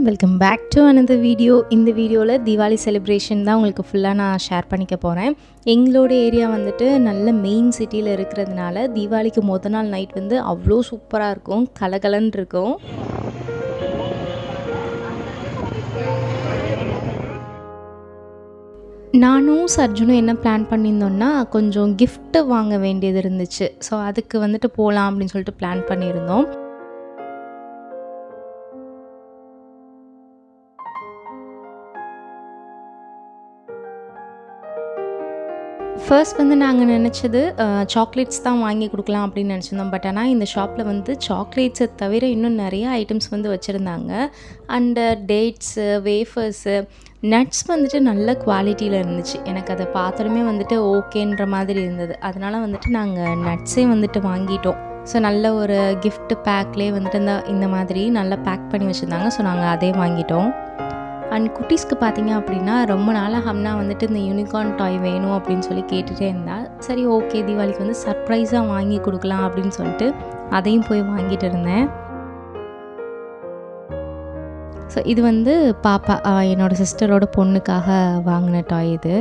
welcome back to another video இந்த வீடியோவில் Deepavali celebration தான் உங்களுக்கு ஃபுல்லாக நான் ஷேர் பண்ணிக்க போகிறேன் எங்களோட ஏரியா வந்துட்டு நல்ல மெயின் சிட்டியில் இருக்கிறதுனால தீபாவளிக்கு மொதல் நாள் நைட் வந்து அவ்வளோ சூப்பராக இருக்கும் கலகலன்னு இருக்கும் நானும் சர்ஜுனும் என்ன பிளான் பண்ணியிருந்தோம்னா கொஞ்சம் gift வாங்க வேண்டியது இருந்துச்சு ஸோ அதுக்கு வந்துட்டு போகலாம் அப்படின்னு சொல்லிட்டு பிளான் பண்ணியிருந்தோம் ஃபர்ஸ்ட் வந்து நாங்கள் நினச்சது சாக்லேட்ஸ் தான் வாங்கி கொடுக்கலாம் அப்படின்னு நினச்சிருந்தோம் பட் ஆனால் இந்த ஷாப்பில் வந்து சாக்லேட்ஸை தவிர இன்னும் நிறைய ஐட்டம்ஸ் வந்து வச்சுருந்தாங்க அண்டு டேட்ஸு வேஃபர்ஸு நட்ஸ் வந்துட்டு நல்ல குவாலிட்டியில் இருந்துச்சு எனக்கு அதை பார்த்தோமே வந்துட்டு ஓகேன்ற மாதிரி இருந்தது அதனால் வந்துட்டு நாங்கள் நட்ஸே வந்துட்டு வாங்கிட்டோம் ஸோ நல்ல ஒரு gift பேக்லேயே வந்துட்டு இந்த இந்த மாதிரி நல்லா பேக் பண்ணி வச்சுருந்தாங்க ஸோ நாங்கள் அதே வாங்கிட்டோம் அண்ட் குட்டீஸ்க்கு பார்த்தீங்க அப்படின்னா ரொம்ப நாளாக ஹம்னா வந்துட்டு இந்த யூனிகார்ன் டாய் வேணும் அப்படின்னு சொல்லி கேட்டுகிட்டே இருந்தா சரி ஓகே தீபாவளிக்கு வந்து சர்ப்ரைஸாக வாங்கி கொடுக்கலாம் அப்படின்னு சொல்லிட்டு அதையும் போய் வாங்கிட்டு இருந்தேன் ஸோ இது வந்து பாப்பா ஆஹ் என்னோட சிஸ்டரோட பொண்ணுக்காக வாங்கின டாய் இது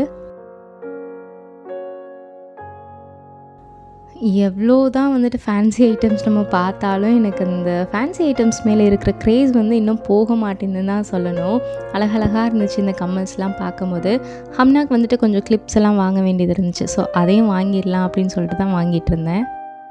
எவ்வளோ தான் வந்துட்டு ஃபேன்சி ஐட்டம்ஸ் நம்ம பார்த்தாலும் எனக்கு இந்த ஃபேன்சி ஐட்டம்ஸ் மேலே இருக்கிற க்ரேஸ் வந்து இன்னும் போக மாட்டேங்குதுன்னு தான் சொல்லணும் அழகழகாக இருந்துச்சு இந்த கம்மல்ஸ்லாம் பார்க்கும்போது ஹம்னாக்கு வந்துட்டு கொஞ்சம் கிளிப்ஸ் எல்லாம் வாங்க வேண்டியது இருந்துச்சு ஸோ அதையும் வாங்கிடலாம் அப்படின்னு சொல்லிட்டு தான் வாங்கிட்டு இருந்தேன்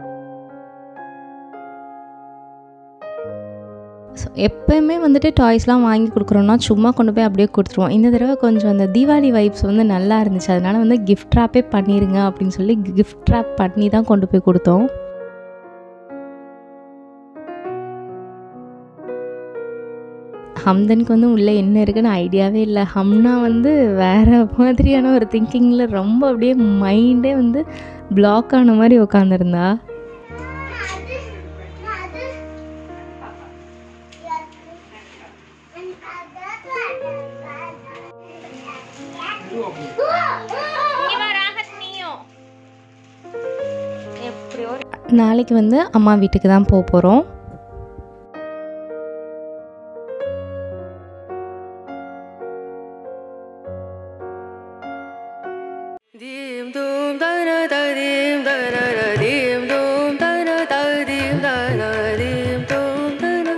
ஸோ எப்போயுமே வந்துட்டு டாய்ஸ்லாம் வாங்கி கொடுக்குறோன்னா சும்மா கொண்டு போய் அப்படியே கொடுத்துருவோம் இந்த தடவை கொஞ்சம் அந்த தீபாவளி வைப்ஸ் வந்து நல்லா இருந்துச்சு அதனால் வந்து கிஃப்ட் ட்ராப்பே பண்ணிடுங்க அப்படின்னு சொல்லி கிஃப்ட் ட்ராப் பண்ணி தான் கொண்டு போய் கொடுத்தோம் ஹம்தனுக்கு வந்து உள்ளே என்ன இருக்குன்னு ஐடியாவே இல்லை ஹம்னா வந்து வேறு மாதிரியான ஒரு திங்கிங்கில் ரொம்ப அப்படியே மைண்டே வந்து பிளாக் ஆன மாதிரி உட்காந்துருந்தா நாளைக்கு வந்து அம்மா வீட்டுக்கு தான் போக போகிறோம் Dim dum da na da dim da na na dim dum da na da dim da na dim dum da na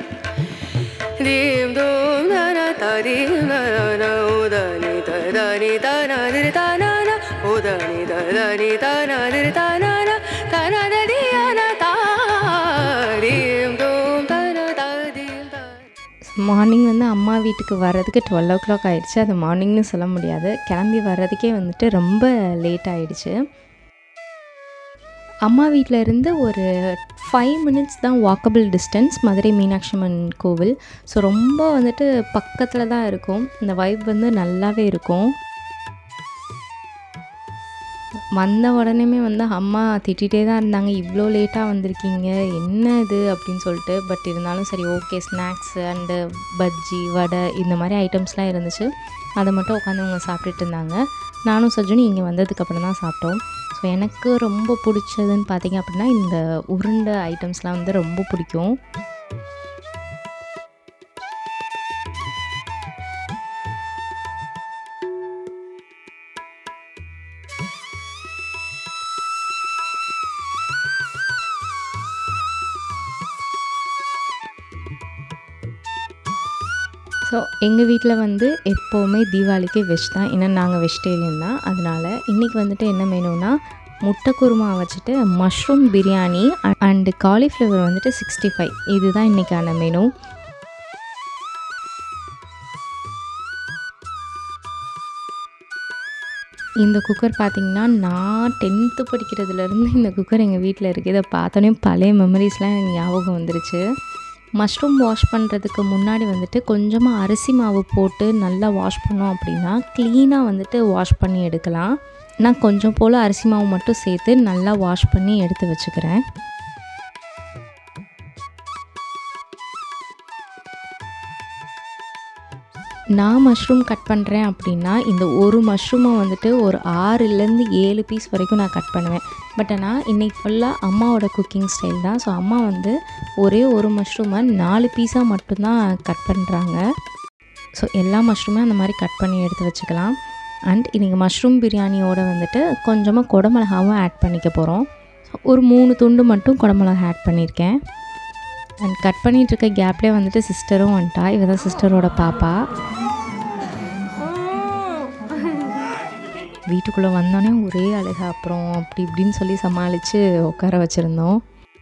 dim dum da na da dim da na na o da ni da da ni da na di da na na o da ni da da ni da na di da na na da na da di ya na da dim dum da na da dim da morning வந்து அம்மா வீட்டுக்கு வர்றதுக்கு twelve ஓ clock ஆயிடுச்சு அது மார்னிங்னு சொல்ல முடியாது கிளம்பி வர்றதுக்கே வந்துட்டு ரொம்ப லேட் ஆயிடுச்சு அம்மா வீட்டில் இருந்து ஒரு ஃபைவ் மினிட்ஸ் தான் வாக்கபிள் டிஸ்டன்ஸ் மதுரை மீனாட்சி அம்மன் கோவில் ஸோ ரொம்ப வந்துட்டு பக்கத்தில் தான் இருக்கும் இந்த வைப் வந்து நல்லாவே இருக்கும் வந்த உடனேமே வந்து அம்மா திட்டிகிட்டே தான் இருந்தாங்க இவ்வளோ லேட்டாக வந்திருக்கீங்க என்ன இது அப்படின்னு சொல்லிட்டு பட் இருந்தாலும் சரி okay snacks and bajji vada இந்த மாதிரி ஐட்டம்ஸ்லாம் இருந்துச்சு அதை மட்டும் உட்காந்து அவங்க சாப்பிட்டுட்டு இருந்தாங்க நானும் சஜுனி இங்கே வந்ததுக்கப்புறம் தான் சாப்பிட்டோம் ஸோ எனக்கு ரொம்ப பிடிச்சதுன்னு பார்த்தீங்க அப்படின்னா இந்த உருண்டை ஐட்டம்ஸ்லாம் வந்து ரொம்ப பிடிக்கும் ஸோ எங்கள் வீட்டில் வந்து எப்போவுமே தீபாவளிக்கு வெஜ் தான் ஏன்னா நாங்கள் வெஜிடேரியன் தான் அதனால் இன்றைக்கி வந்துட்டு என்ன மெனுனா முட்டை குருமா வச்சுட்டு மஷ்ரூம் பிரியாணி அண்டு காலிஃப்ளவர் வந்துட்டு சிக்ஸ்டி ஃபைவ் இதுதான் இன்றைக்கான மெனு இந்த குக்கர் பார்த்திங்கன்னா நான் டென்த்து படிக்கிறதுலேருந்து இந்த குக்கர் எங்கள் வீட்டில் இருக்குது இதை பார்த்தோன்னே பழைய மெமரிஸ்லாம் எனக்கு ஞாபகம் வந்துருச்சு மஷ்ரூம் வாஷ் பண்ணுறதுக்கு முன்னாடி வந்துட்டு கொஞ்சமாக அரிசி மாவு போட்டு நல்லா வாஷ் பண்ணோம் அப்படின்னா க்ளீனாக வந்துட்டு வாஷ் பண்ணி எடுக்கலாம் நான் கொஞ்சம் போல் அரிசி மாவு மட்டும் சேர்த்து நல்லா வாஷ் பண்ணி எடுத்து வச்சுக்கிறேன் நான் மஷ்ரூம் கட் பண்ணுறேன் அப்படின்னா இந்த ஒரு மஷ்ரூமை வந்துட்டு ஒரு ஆறுலேருந்து ஏழு பீஸ் வரைக்கும் நான் கட் பண்ணுவேன் பட் ஆனால் இன்றைக்கி ஃபுல்லாக அம்மாவோட குக்கிங் ஸ்டைல் தான் ஸோ அம்மா வந்து ஒரே ஒரு மஷ்ரூமை நாலு பீஸாக மட்டும்தான் கட் பண்ணுறாங்க ஸோ எல்லா மஷ்ரூமே அந்த மாதிரி கட் பண்ணி எடுத்து வச்சுக்கலாம் அண்ட் இன்றைக்கி மஷ்ரூம் பிரியாணியோட வந்துட்டு கொஞ்சமாக குடமிளகாவும் ஆட் பண்ணிக்க போகிறோம் ஒரு மூணு துண்டு மட்டும் குடமிளகா ஆட் பண்ணியிருக்கேன் அண்ட் கட் பண்ணிகிட்டு இருக்க கேப்லேயே வந்துட்டு சிஸ்டரும் வந்துட்டா இவ தான் சிஸ்டரோட பாப்பா வீட்டுக்குள்ளே வந்தோடனே ஒரே அழுக அப்புறம் அப்படி இப்படின்னு சொல்லி சமாளித்து உட்கார வச்சுருந்தோம்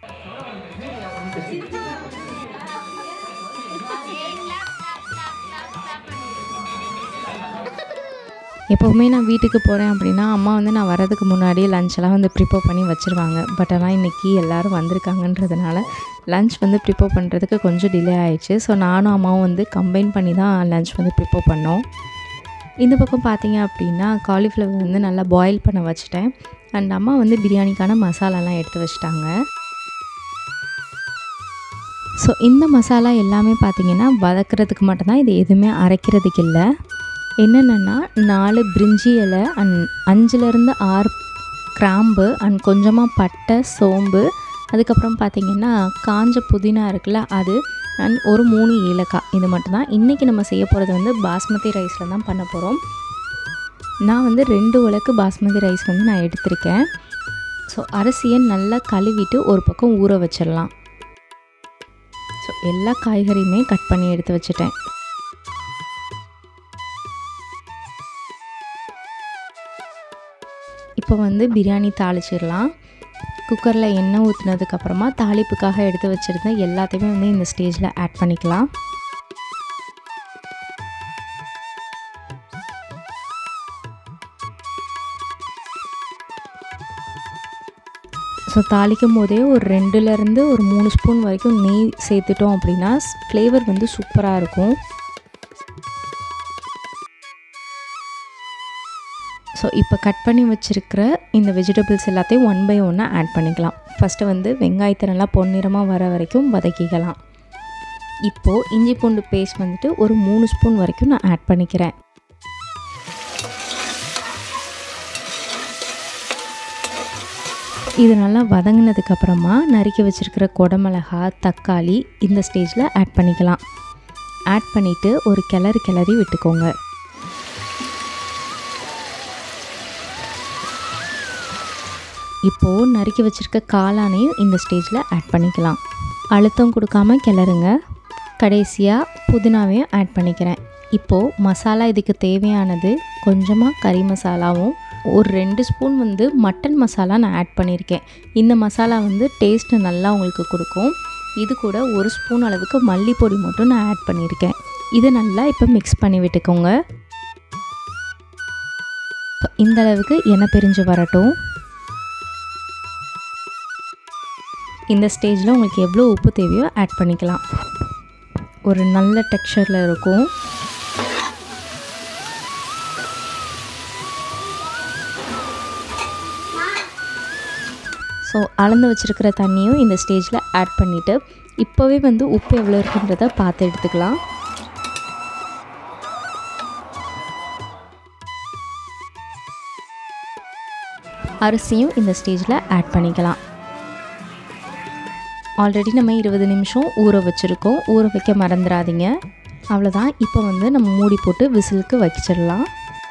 எப்போவுமே நான் வீட்டுக்கு போகிறேன் அப்படின்னா அம்மா வந்து நான் வரதுக்கு முன்னாடியே லஞ்செல்லாம் வந்து ப்ரிப்பேர் பண்ணி வச்சுருவாங்க பட் ஆனால் இன்றைக்கி எல்லோரும் வந்திருக்காங்கன்றதுனால லஞ்ச் வந்து ப்ரிப்பேர் பண்ணுறதுக்கு கொஞ்சம் டிலே ஆயிடுச்சு ஸோ நானும் அம்மாவும் வந்து கம்பைன் பண்ணி தான் லஞ்ச் வந்து ப்ரிப்பேர் பண்ணோம் இந்த பக்கம் பார்த்தீங்க அப்படின்னா காலிஃப்ளவர் வந்து நல்லா பாயில் பண்ண வச்சுட்டேன் அண்ட் அம்மா வந்து பிரியாணிக்கான மசாலாலாம் எடுத்து வச்சுட்டாங்க ஸோ இந்த மசாலா எல்லாமே பார்த்தீங்கன்னா வதக்கிறதுக்கு மட்டும்தான் இது எதுவுமே அரைக்கிறதுக்கு இல்லை என்னென்னா நாலு பிரிஞ்சி இலை அண்ட் அஞ்சுலேருந்து ஆறு கிராம்பு அண்ட் கொஞ்சமாக பட்டை சோம்பு அதுக்கப்புறம் பார்த்திங்கன்னா காஞ்ச புதினா இருக்குல்ல அது அண்ட் ஒரு மூணு ஏலக்காய் இது மட்டும்தான் இன்றைக்கி நம்ம செய்ய போகிறது வந்து பாஸ்மதி ரைஸில் தான் பண்ண போகிறோம் நான் வந்து ரெண்டு உலக்கு பாஸ்மதி ரைஸ் வந்து நான் எடுத்திருக்கேன் ஸோ அரிசியை நல்லா கழுவிட்டு ஒரு பக்கம் ஊற வச்சிடலாம் ஸோ எல்லா காய்கறியுமே கட் பண்ணி எடுத்து வச்சுட்டேன் இப்போ வந்து பிரியாணி தாளிச்சிடலாம் குக்கரில் எண்ணெய் ஊற்றினதுக்கப்புறமா தாளிப்புக்காக எடுத்து வச்சுருந்த எல்லாத்தையுமே வந்து இந்த ஸ்டேஜில் ஆட் பண்ணிக்கலாம் ஸோ தாளிக்கும் போதே ஒரு ரெண்டுலேருந்து ஒரு மூணு ஸ்பூன் வரைக்கும் நெய் சேர்த்துட்டோம் அப்படின்னா ஃப்ளேவர் வந்து சூப்பராக இருக்கும் ஸோ இப்போ கட் பண்ணி வச்சுருக்கிற இந்த வெஜிடபிள்ஸ் எல்லாத்தையும் ஒன் பை ஒன்னாக ஆட் பண்ணிக்கலாம் ஃபஸ்ட்டு வந்து வெங்காயத்தை நல்லா பொன்னிறமாக வர வரைக்கும் வதக்கிக்கலாம் இப்போது இஞ்சி பூண்டு பேஸ்ட் வந்துட்டு ஒரு மூணு ஸ்பூன் வரைக்கும் நான் ஆட் பண்ணிக்கிறேன் இது நல்லா வதங்கினதுக்கப்புறமா நறுக்கி வச்சுருக்கிற குடமிளகா தக்காளி இந்த ஸ்டேஜில் ஆட் பண்ணிக்கலாம் ஆட் பண்ணிவிட்டு ஒரு கிளறி கிளறி விட்டுக்கோங்க இப்போது நறுக்கி வச்சுருக்க காளானையும் இந்த ஸ்டேஜில் ஆட் பண்ணிக்கலாம் அழுத்தம் கொடுக்காம கிளறுங்க கடைசியாக புதினாவையும் ஆட் பண்ணிக்கிறேன் இப்போது மசாலா இதுக்கு தேவையானது கொஞ்சமாக கறி மசாலாவும் ஒரு ரெண்டு ஸ்பூன் வந்து மட்டன் மசாலா நான் ஆட் பண்ணியிருக்கேன் இந்த மசாலா வந்து டேஸ்ட்டு நல்லா உங்களுக்கு கொடுக்கும் இது கூட ஒரு ஸ்பூன் அளவுக்கு மல்லிப்பொடி மட்டும் நான் ஆட் பண்ணியிருக்கேன் இதை நல்லா இப்போ மிக்ஸ் பண்ணி விட்டுக்கோங்க இந்த அளவுக்கு எண்ணெய் பிரிஞ்சு வரட்டும் இந்த ஸ்டேஜில் உங்களுக்கு எவ்வளோ உப்பு தேவையோ ஆட் பண்ணிக்கலாம் ஒரு நல்ல டெக்ஸ்சரில் இருக்கும் ஸோ அளந்து வச்சுருக்கிற தண்ணியும் இந்த ஸ்டேஜில் ஆட் பண்ணிவிட்டு இப்போவே வந்து உப்பு எவ்வளோ இருக்குன்றத பார்த்து எடுத்துக்கலாம் அரிசியும் இந்த ஸ்டேஜில் ஆட் பண்ணிக்கலாம் ஆல்ரெடி நம்ம இருபது நிமிஷம் ஊற வச்சுருக்கோம் ஊற வைக்க மறந்துடாதீங்க அவ்வளோதான் இப்போ வந்து நம்ம மூடி போட்டு விசிலுக்கு வச்சிடலாம்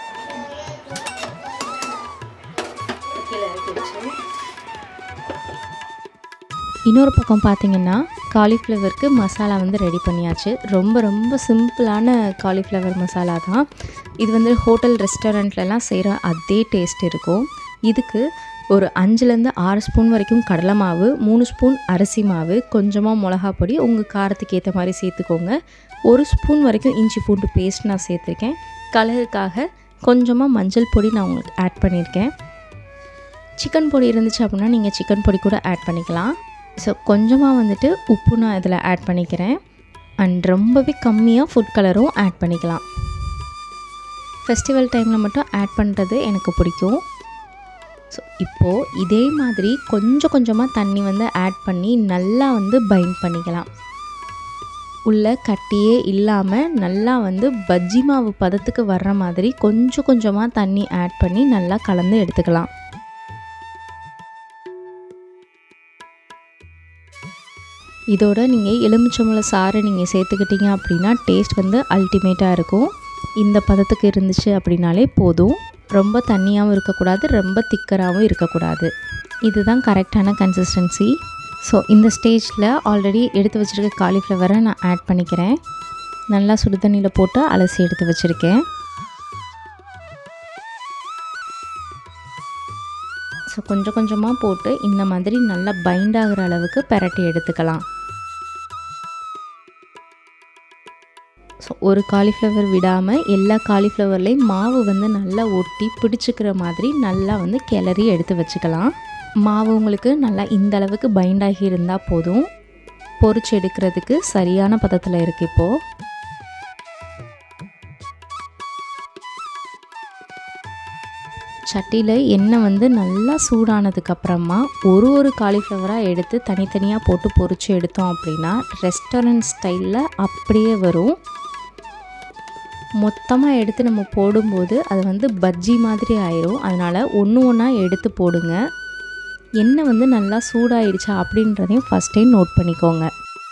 இன்னொரு பக்கம் பார்த்தீங்கன்னா காலிஃப்ளவருக்கு மசாலா வந்து ரெடி பண்ணியாச்சு ரொம்ப ரொம்ப சிம்பிளான காலிஃப்ளவர் மசாலா தான் இது வந்து ஹோட்டல் ரெஸ்டாரண்ட்லலாம் செய்கிற அதே டேஸ்ட் இருக்கும் இதுக்கு ஒரு அஞ்சுலேருந்து ஆறு ஸ்பூன் வரைக்கும் கடலை மாவு மூணு ஸ்பூன் அரிசி மாவு கொஞ்சமாக மிளகா பொடி உங்கள் காரத்துக்கு ஏற்ற மாதிரி சேர்த்துக்கோங்க ஒரு ஸ்பூன் வரைக்கும் இஞ்சி பூண்டு பேஸ்ட் நான் சேர்த்துருக்கேன் கலருக்காக கொஞ்சமாக மஞ்சள் பொடி நான் உங்களுக்கு ஆட் பண்ணியிருக்கேன் சிக்கன் பொடி இருந்துச்சு அப்படின்னா நீங்கள் சிக்கன் பொடி கூட ஆட் பண்ணிக்கலாம் ஸோ கொஞ்சமாக வந்துட்டு உப்பு நான் இதில் ஆட் பண்ணிக்கிறேன் அண்ட் ரொம்பவே கம்மியாக ஃபுட் கலரும் ஆட் பண்ணிக்கலாம் ஃபெஸ்டிவல் டைமில் மட்டும் ஆட் பண்ணுறது எனக்கு பிடிக்கும் ஸோ இப்போது இதே மாதிரி கொஞ்சம் கொஞ்சமாக தண்ணி வந்து ஆட் பண்ணி நல்லா வந்து பைண்ட் பண்ணிக்கலாம் உள்ள கட்டியே இல்லாமல் நல்லா வந்து பஜ்ஜி மாவு பதத்துக்கு வர்ற மாதிரி கொஞ்சம் கொஞ்சமாக தண்ணி ஆட் பண்ணி நல்லா கலந்து எடுத்துக்கலாம் இதோட நீங்கள் எலுமிச்சம்பழ சாறை நீங்கள் சேர்த்துக்கிட்டீங்க அப்படின்னா டேஸ்ட் வந்து அல்டிமேட்டாக இருக்கும் இந்த பதத்துக்கு இருந்துச்சு அப்படின்னாலே போதும் ரொம்ப தண்ணியாகவும் இருக்கக்கூடாது ரொம்ப திக்கராகவும் இருக்கக்கூடாது இதுதான் கரெக்டான கன்சிஸ்டன்சி ஸோ இந்த ஸ்டேஜில் ஆல்ரெடி எடுத்து வச்சுருக்க காலிஃப்ளவரை நான் ஆட் பண்ணிக்கிறேன் நல்லா சுடு தண்ணியில் போட்டு அலசி எடுத்து வச்சுருக்கேன் ஸோ கொஞ்சம் கொஞ்சமாக போட்டு இந்த மாதிரி நல்லா பைண்ட் ஆகிற அளவுக்கு பெரட்டி எடுத்துக்கலாம் ஸோ ஒரு காலிஃப்ளவர் விடாமல் எல்லா காலிஃப்ளவர்லேயும் மாவு வந்து நல்லா ஒட்டி பிடிச்சிக்கிற மாதிரி நல்லா வந்து கிளறி எடுத்து வச்சுக்கலாம் மாவு உங்களுக்கு நல்லா இந்த அளவுக்கு பைண்ட் ஆகி இருந்தால் போதும் பொரிச்சு எடுக்கிறதுக்கு சரியான பதத்தில் இருக்குது இப்போது சட்டியில் எண்ணெய் வந்து நல்லா சூடானதுக்கப்புறமா ஒரு ஒரு காலிஃப்ளவராக எடுத்து தனித்தனியாக போட்டு பொரிச்சு எடுத்தோம் அப்படின்னா ரெஸ்டாரண்ட் ஸ்டைலில் அப்படியே வரும் மொத்தமாக எடுத்து நம்ம போடும்போது அது வந்து பஜ்ஜி மாதிரி ஆயிரும் அதனால் ஒன்று ஒன்றா எடுத்து போடுங்க எண்ணெய் வந்து நல்லா சூடாயிடுச்சா அப்படின்றதையும் ஃபஸ்ட் டைம் நோட் பண்ணிக்கோங்க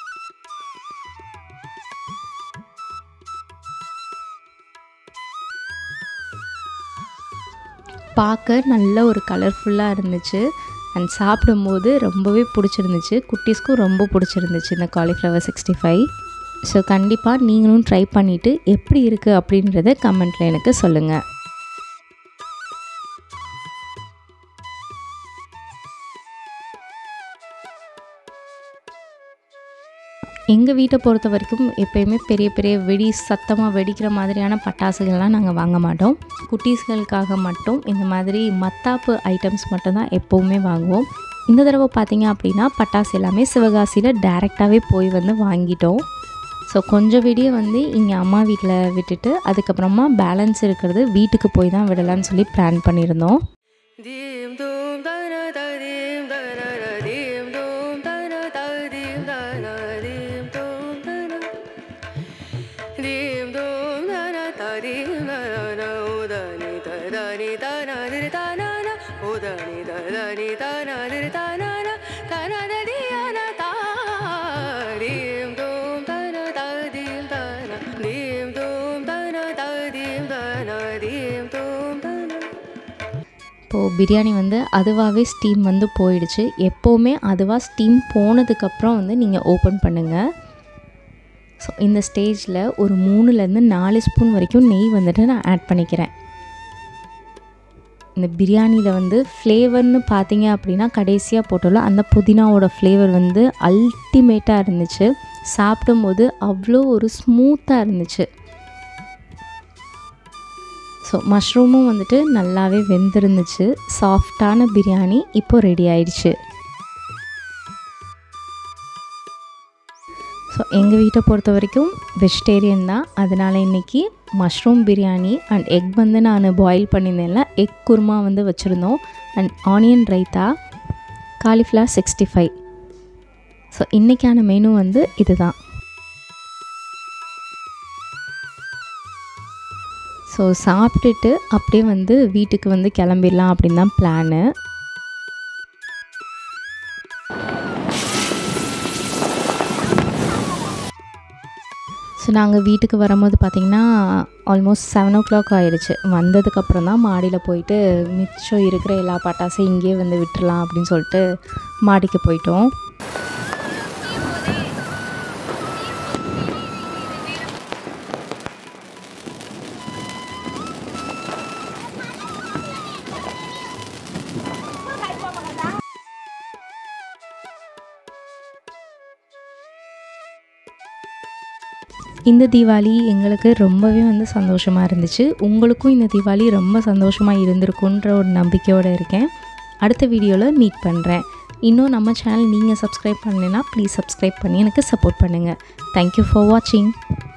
பார்க்க நல்ல ஒரு கலர்ஃபுல்லாக இருந்துச்சு அண்ட் சாப்பிடும்போது ரொம்பவே பிடிச்சிருந்துச்சு குட்டீஸ்க்கும் ரொம்ப பிடிச்சிருந்துச்சு இந்த காலிஃப்ளவர் சிக்ஸ்டி ஃபைவ் ஸோ கண்டிப்பாக நீங்களும் ட்ரை பண்ணிவிட்டு எப்படி இருக்குது அப்படின்றத கமெண்ட்டில் எனக்கு சொல்லுங்கள் எங்கள் வீட்டை பொறுத்த வரைக்கும் எப்போயுமே பெரிய பெரிய வெடி சத்தமாக வெடிக்கிற மாதிரியான பட்டாசுகள்லாம் நாங்கள் வாங்க மாட்டோம் குட்டீஸ்களுக்காக மட்டும் இந்த மாதிரி மத்தாப்பு ஐட்டம்ஸ் மட்டும்தான் எப்போவுமே வாங்குவோம் இந்த தடவை பார்த்தீங்க அப்படின்னா பட்டாசு எல்லாமே சிவகாசியில் டைரெக்டாகவே போய் வந்து வாங்கிட்டோம் ஸோ கொஞ்சம் வெடியை வந்து இங்கே அம்மா வீட்டில் விட்டுட்டு அதுக்கப்புறமா பேலன்ஸ் இருக்கிறது வீட்டுக்கு போய் தான் விடலான்னு சொல்லி பிளான் பண்ணியிருந்தோம் Dim dum da na da dim da na na dim dum da na da dim da na dim dum da na dim dum da na da dim da na na o da ni da da ni da na di da na na o da ni da da ni da na di da na na da na da di ya na da dim dum da na da dim da na dim dum da na da dim da na dim dum da na இப்போது பிரியாணி வந்து அதுவாகவே steam வந்து போயிடுச்சு எப்போவுமே அதுவாக steam போனதுக்கப்புறம் வந்து நீங்கள் ஓப்பன் பண்ணுங்கள் ஸோ இந்த ஸ்டேஜில் ஒரு மூணுலேருந்து நாலு ஸ்பூன் வரைக்கும் நெய் வந்துட்டு நான் ஆட் பண்ணிக்கிறேன் இந்த பிரியாணியில் வந்து ஃப்ளேவர்னு பார்த்தீங்க அப்படின்னா கடைசியாக போட்டோம்ல அந்த புதினாவோட ஃப்ளேவர் வந்து அல்டிமேட்டாக இருந்துச்சு சாப்பிடும்போது அவ்வளோ ஒரு ஸ்மூத்தாக இருந்துச்சு ஸோ மஷ்ரூமும் வந்துட்டு நல்லாவே வெந்திருந்துச்சு சாஃப்டான பிரியாணி இப்போ ரெடி ஆயிடுச்சு ஸோ எங்கள் வீட்டை பொறுத்த வரைக்கும் வெஜிடேரியன் தான் அதனால் இன்றைக்கி மஷ்ரூம் பிரியாணி அண்ட் எக் வந்து நான் பாயில் பண்ணியிருந்தேன்ல எக் குருமா வந்து வச்சுருந்தோம் and onion raita cauliflower sixty five so இன்றைக்கான மெனு வந்து இதுதான் ஸோ சாப்பிட்டுட்டு அப்படியே வந்து வீட்டுக்கு வந்து கிளம்பிடலாம் அப்படின்னு தான் பிளானு ஸோ நாங்கள் வீட்டுக்கு வரும்போது பார்த்திங்கன்னா ஆல்மோஸ்ட் செவன் ஓ கிளாக் ஆயிடுச்சு வந்ததுக்கப்புறம் தான் மாடியில் போயிட்டு மிச்சம் இருக்கிற எல்லா பட்டாசையும் இங்கேயே வந்து விட்டுறலாம் அப்படின்னு சொல்லிட்டு மாடிக்கு போயிட்டோம் இந்த தீபாவளி எங்களுக்கு ரொம்பவே வந்து சந்தோஷமாக இருந்துச்சு உங்களுக்கும் இந்த தீபாவளி ரொம்ப சந்தோஷமாக இருந்திருக்குன்ற ஒரு நம்பிக்கையோடு இருக்கேன் அடுத்த வீடியோவில் மீட் பண்ணுறேன் இன்னும் நம்ம சேனல் நீங்கள் சப்ஸ்கிரைப் பண்ணலைன்னா ப்ளீஸ் சப்ஸ்கிரைப் பண்ணி எனக்கு சப்போர்ட் பண்ணுங்கள் தேங்க்யூ ஃபார் வாட்சிங்